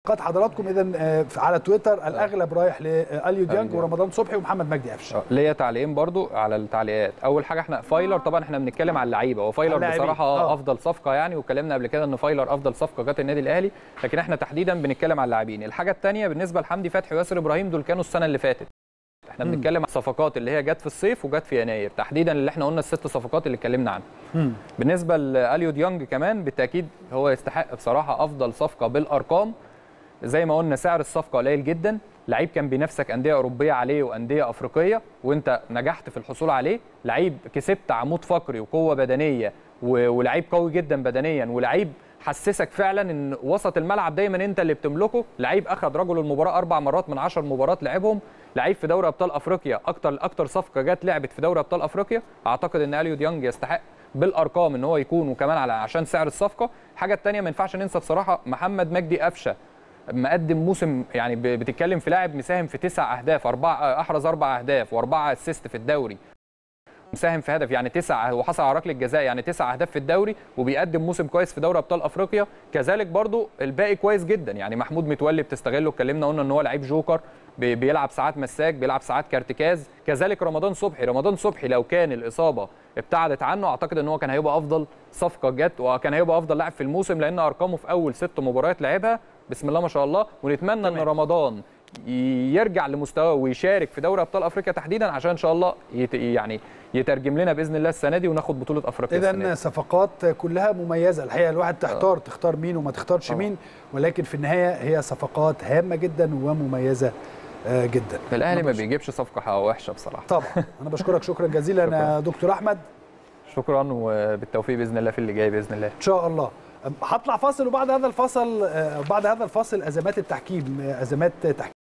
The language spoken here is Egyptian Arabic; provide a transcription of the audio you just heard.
تعليقات حضراتكم اذا آه، على تويتر الاغلب رايح لاليو ديانج ديانج. ورمضان صبحي ومحمد مجدي قفشه آه، ليا تعليقين برضو على التعليقات اول حاجه احنا فايلر طبعا احنا بنتكلم على اللعيبه هو فايلر اللاعبين. بصراحه آه. افضل صفقه يعني واتكلمنا قبل كده ان فايلر افضل صفقه جت النادي الاهلي لكن احنا تحديدا بنتكلم على اللاعبين الحاجه الثانيه بالنسبه لحمدي فتحي وياسر ابراهيم دول كانوا السنه اللي فاتت احنا مم. بنتكلم عن الصفقات اللي هي جت في الصيف وجت في يناير تحديدا اللي احنا قلنا الست صفقات اللي اتكلمنا عنها مم. بالنسبه لاليو ديانج كمان بالتاكيد هو يستحق بصراحه افضل صفقه بالارقام زي ما قلنا سعر الصفقه قليل جدا لعيب كان بينافسك انديه اوروبيه عليه وانديه افريقيه وانت نجحت في الحصول عليه لعيب كسبت عمود فقري وقوه بدنيه و- ولعيب قوي جدا بدنيا ولعيب حسسك فعلا ان وسط الملعب دايما انت اللي بتملكه لعيب اخذ رجل المباراه اربع مرات من عشر مباريات لعبهم لعيب في دوري ابطال افريقيا اكتر اكتر صفقه جت لعبت في دوري ابطال افريقيا اعتقد ان اليو ديانج يستحق بالارقام ان هو يكون وكمان على عشان سعر الصفقه الحاجه الثانيه ما ينفعش ننسى بصراحه محمد مجدي قفشه مقدم موسم يعني ب- بتتكلم في لاعب مساهم في تسع اهداف اربع احرز اربع اهداف واربعه اسيست في الدوري مساهم في هدف يعني تسع وحصل على ركله جزاء يعني تسع اهداف في الدوري وبيقدم موسم كويس في دوري ابطال افريقيا كذلك برضو الباقي كويس جدا يعني محمود متولي بتستغله اتكلمنا قلنا ان هو لعيب جوكر بي- بيلعب ساعات مساك بيلعب ساعات كارتكاز كذلك رمضان صبحي رمضان صبحي لو كان الاصابه ابتعدت عنه اعتقد ان هو كان هيبقى افضل صفقه جت وكان هيبقى افضل لاعب في الموسم لان ارقامه في اول ست مباريات لعبها بسم الله ما شاء الله ونتمنى ان رمضان ي- يرجع لمستواه ويشارك في دوري ابطال افريقيا تحديدا عشان ان شاء الله يت يعني يترجم لنا باذن الله السنه دي وناخد بطوله افريقيا السنة اذا دي. صفقات كلها مميزه الحقيقه الواحد تحتار تختار مين وما تختارش طبعا. مين ولكن في النهايه هي صفقات هامه جدا ومميزه آه، جدا الاهلي أنا ما بش- بيجيبش صفقه وحشه بصراحه طبعا انا بشكرك شكرا جزيلا يا دكتور احمد شكرا وبالتوفيق باذن الله في اللي جاي باذن الله ان شاء الله هطلع فاصل وبعد هذا الفصل آه، بعد هذا الفاصل ازمات التحكيم آه، ازمات تحكيم